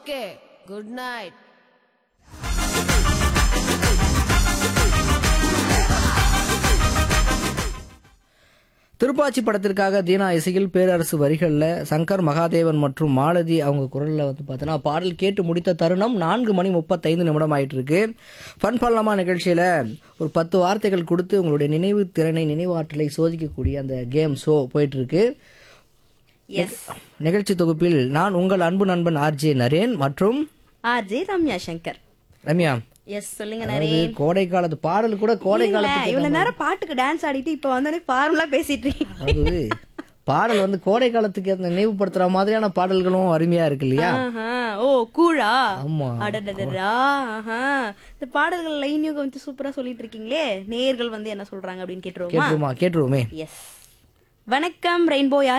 Okay good night Thiruppachi படத்திற்காக தீனா இசையில் பேரரசு வரிகளில் சங்கர் மகாதேவன் மற்றும் மாலதி அவங்க குரலில் வந்து பார்த்தோன்னா பாடல் கேட்டு முடித்த தருணம் நான்கு மணி முப்பத்தைந்து நிமிடம் ஆயிட்டு இருக்கு ஃபன் பண்ணலாமா நிகழ்ச்சியில் ஒரு பத்து வார்த்தைகள் கொடுத்து உங்களுடைய நினைவு திறனை நினைவாற்றலை சோதிக்கக்கூடிய அந்த கேம் ஷோ போயிட்டு இருக்கு எஸ் நிகழ்ச்சி தொகுப்பில் நான் உங்கள் அன்பு நண்பன் ஆர்ஜே நரேன் மற்றும் ஆர்ஜே ரம்யா சங்கர் ரம்யா எஸ் சொல்லுங்க அதாவது நரேன் கோடை காலத்து பாடல் கூட கோடை காலத்துக்கு இவ்வளவு நேரம் பாட்டுக்கு டான்ஸ் ஆடிட்டு இப்ப வந்தோடனே ஃபார்முலா பேசிட்டு இருக்கீங்க அதாவது பாடல் வந்து கோடை காலத்துக்கு அந்த நினைவுபடுத்துற மாதிரியான பாடல்களும் அருமையா இருக்கு இல்லையா ஆஹா. ஓ கூழா ஆமா அடடடடா ஆஹா. இந்த பாடல்கள் லைனியும் வந்து சூப்பரா சொல்லிட்டு இருக்கீங்களே நேர்கள் வந்து என்ன சொல்றாங்க அப்படின்னு கேட்டுருவோமா கேட்டுருமா கேட்டுருவோமே எஸ் வணக்கம் ரெயின்போ யார்